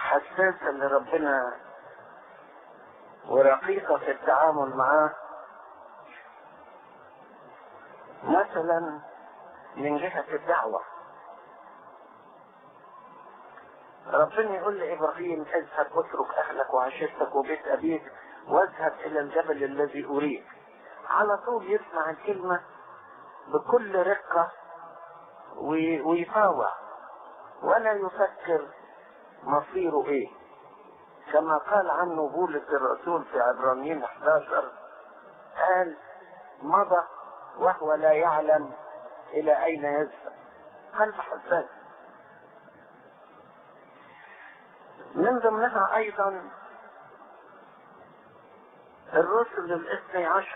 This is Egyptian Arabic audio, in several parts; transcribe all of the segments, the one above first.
حساسة لربنا ورقيقة في التعامل معاه مثلا من جهة الدعوة ربنا يقول لإبراهيم اذهب اترك أهلك وعشيرتك وبيت أبيك واذهب إلى الجبل الذي أريد على طول يسمع الكلمة بكل رقة وي- ويطاوع ولا يفكر مصيره ايه كما قال عنه بولس الرسول في عبرانيين 11 قال مضى وهو لا يعلم الى اين يذهب قلب حساس من ضمنها ايضا الرسل الاثني عشر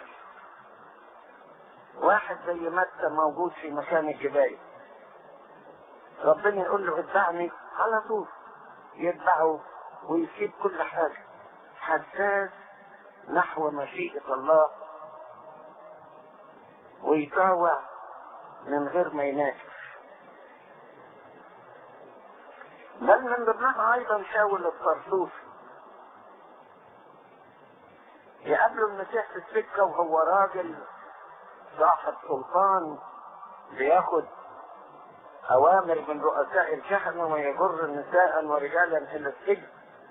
واحد زي متى موجود في مكان الجبال ربنا يقول له اتبعني على طول يتبعه ويسيب كل حاجة حساس نحو مشيئة الله ويطاوع من غير ما يناكف بل من ضمنها ايضا شاول الطرطوسي يقابله المسيح في السكة وهو راجل صاحب سلطان بياخد أوامر من رؤساء الكهنة ويجر نساء ورجالا إلى السجن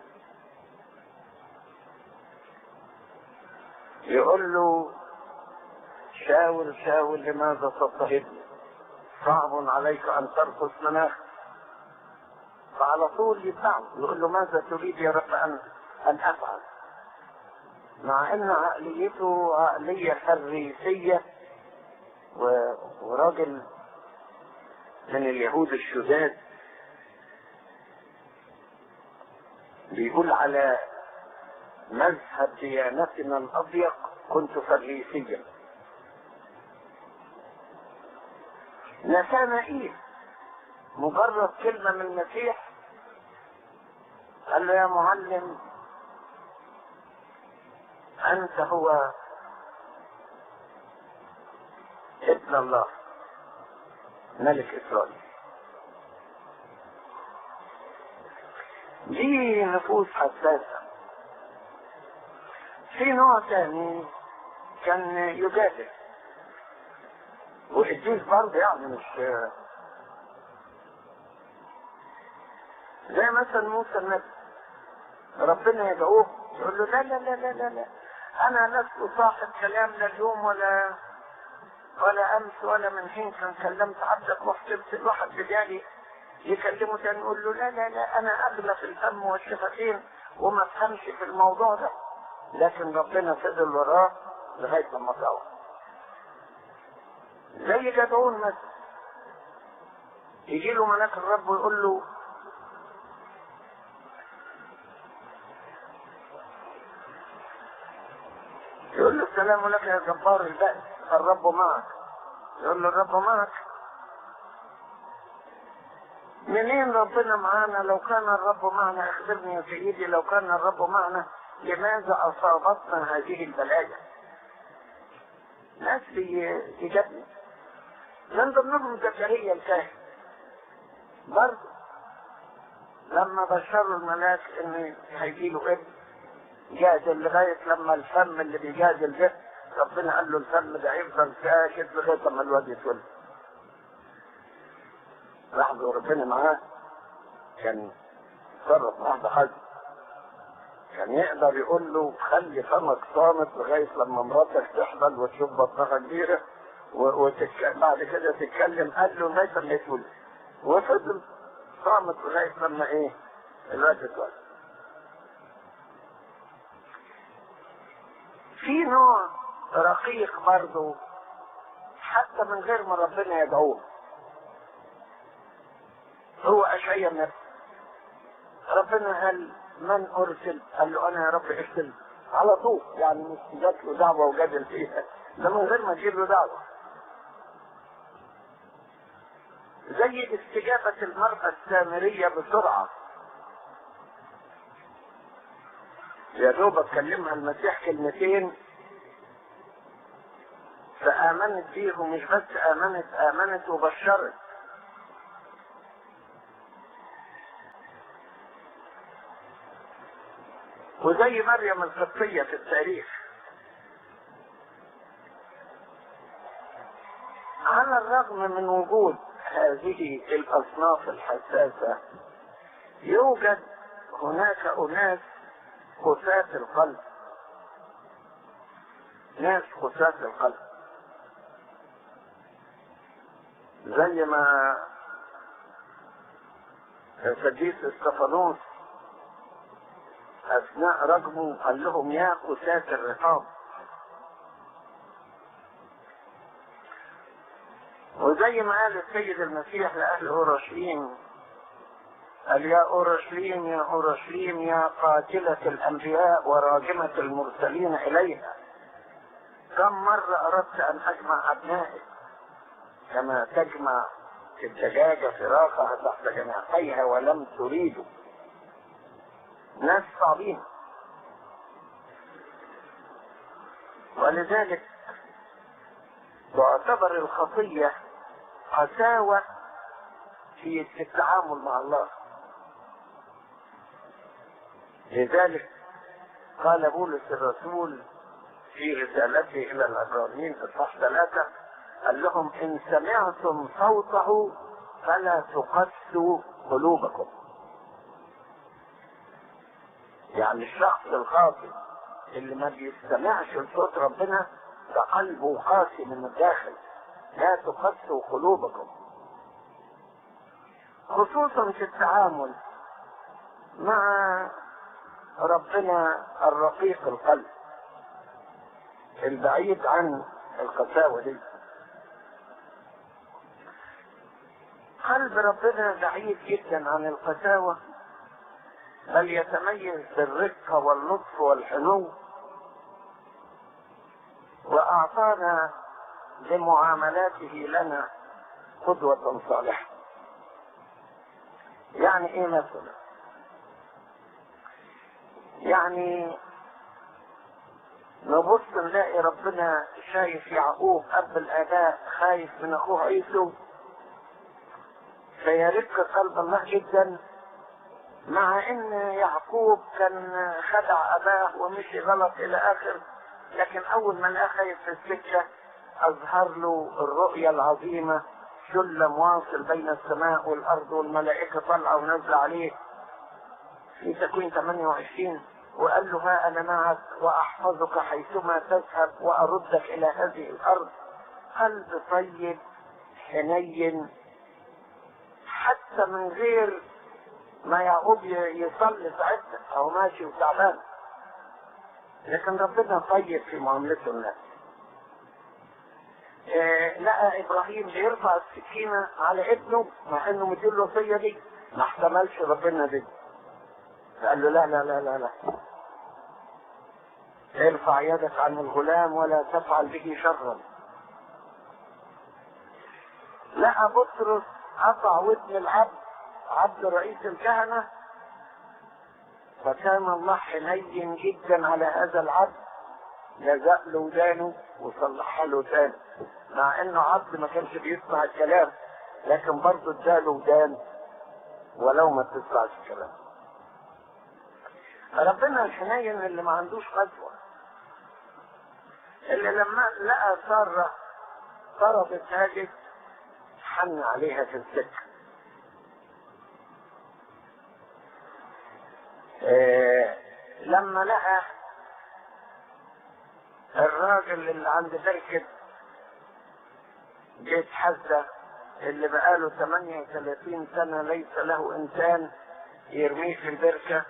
يقول له شاول شاول لماذا تضطهدني صعب عليك أن ترقص مناخ فعلى طول يتبعه يقول له ماذا تريد يا رب أن أن أفعل مع أن عقليته عقلية حريسية و- وراجل من اليهود الشداد بيقول على مذهب ديانتنا الأضيق كنت فريسيا نتانائيل مجرد كلمة من المسيح قال له يا معلم أنت هو ابن الله ملك إسرائيل دي نفوس حساسة في نوع تاني كان يجادل وإدريس برضه يعني مش زي مثلا موسى النبي ربنا يدعوه يقول له لا لا لا لا لا, لا. أنا لست صاحب كلام لا اليوم ولا ولا امس ولا من حين كان كلمت عبدك وحسبت الواحد بجالي يكلمه تاني يقول له لا لا لا انا اغلى في الفم والشفتين وما افهمش في الموضوع ده لكن ربنا فضل وراه لغايه لما طلع زي جدعون مثلا يجي له ملاك الرب ويقول له يقول له السلام لك يا جبار البأس الرب معك يقول له الرب معك منين ربنا معانا لو كان الرب معنا اخبرني يا سيدي لو كان الرب معنا لماذا اصابتنا هذه البلايا ناس يجبني من ضمنهم زكريا الكاهن برضه لما بشروا الملاك ان هيجي له ابن جادل لغايه لما الفم اللي بيجادل ده ربنا قال له الفم ده هيفضل ساكت لغايه لما الواد يتولد لحظه وربنا معاه كان تصرف معاه حاجه كان يقدر يقول له خلي فمك صامت لغايه لما مراتك تحبل وتشوف بطنها كبيره وتك... بعد كده تتكلم قال له لغايه لما يتولد وفضل صامت لغايه لما ايه الواد اتولد في نوع رقيق برضه حتى من غير ما ربنا يدعوه هو أشعيا النفس ربنا قال من أرسل قال له أنا يا رب ارسل على طول يعني مش جات له دعوة وجادل فيها ده من غير ما تجيب له دعوة زي استجابة المرأة السامرية بسرعة يا دوب اتكلمها المسيح كلمتين فآمنت بيه ومش بس آمنت آمنت وبشرت وزي مريم القبطية في التاريخ على الرغم من وجود هذه الأصناف الحساسة يوجد هناك أناس قساة القلب ناس قساة القلب زي ما القديس استفانوس اثناء رجمه قال لهم يا قساة الرقاب وزي ما قال السيد المسيح لاهل اورشليم قال يا اورشليم يا اورشليم يا قاتلة الانبياء وراجمة المرسلين اليها كم مرة اردت ان اجمع ابنائك كما تجمع الدجاجة فراخها تحت جناحيها ولم تريدوا ناس صعبين ولذلك تعتبر الخطية قساوة في التعامل مع الله لذلك قال بولس الرسول في رسالته إلى العبرانيين في الصح ثلاثة قال لهم إن سمعتم صوته فلا تقسوا قلوبكم يعني الشخص الخاطئ اللي ما بيستمعش لصوت ربنا ده قلبه قاسي من الداخل لا تقسوا قلوبكم خصوصا في التعامل مع ربنا الرقيق القلب البعيد عن القساوة دي قلب ربنا بعيد جدا عن القساوة بل يتميز بالرقة واللطف والحنو وأعطانا بمعاملاته لنا قدوة صالحة يعني ايه مثلا يعني نبص نلاقي ربنا شايف يعقوب اب الاباء خايف من اخوه عيسو فيرق قلب الله جدا مع ان يعقوب كان خدع اباه ومشي غلط الى اخر لكن اول ما لقاه خايف في السكه اظهر له الرؤيه العظيمه سلم واصل بين السماء والارض والملائكه طالعه ونازله عليه في تكوين 28 وقال له ها انا معك واحفظك حيثما تذهب واردك الى هذه الارض قلب طيب حنين حتى من غير ما يعقوب يصلي ساعتها او ماشي وتعبان لكن ربنا طيب في معاملته الناس إيه لقى ابراهيم بيرفع السكينه على ابنه مع انه مدير له الوصيه دي ما احتملش ربنا دي فقال له لا لا لا لا لا ارفع يدك عن الغلام ولا تفعل به شرا لقى بطرس قطع ودن العبد عبد رئيس الكهنة فكان الله حنين جدا على هذا العبد لزق له ودانه وصلحها له تاني مع انه عبد ما كانش بيسمع الكلام لكن برضه اداله ودان ولو ما تسمعش الكلام ربنا الحنين اللي ما عندوش قسوة اللي لما لقى سارة طردت هاجت حن عليها في السكة إيه لما لقى الراجل اللي عند بركة بيت حزة اللي بقاله 38 سنة ليس له إنسان يرميه في البركة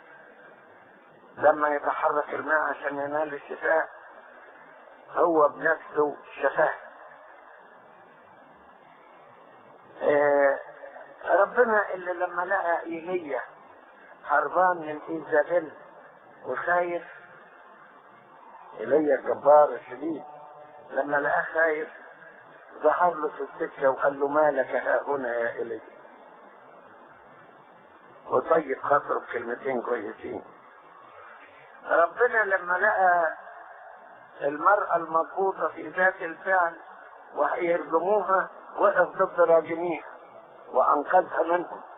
لما يتحرك الماء عشان ينال الشفاء هو بنفسه شفاه إيه ربنا اللي لما لقى ايليا هربان من ايزابيل وخايف ايليا الجبار الشديد لما لقاه خايف ظهر له في السكه وقال له ما لك ها هنا يا ايليا وطيب خاطره بكلمتين كويسين ربنا لما لقى المرأة المضبوطة في ذات الفعل وهيرجموها وقف ضد راجميها وأنقذها منهم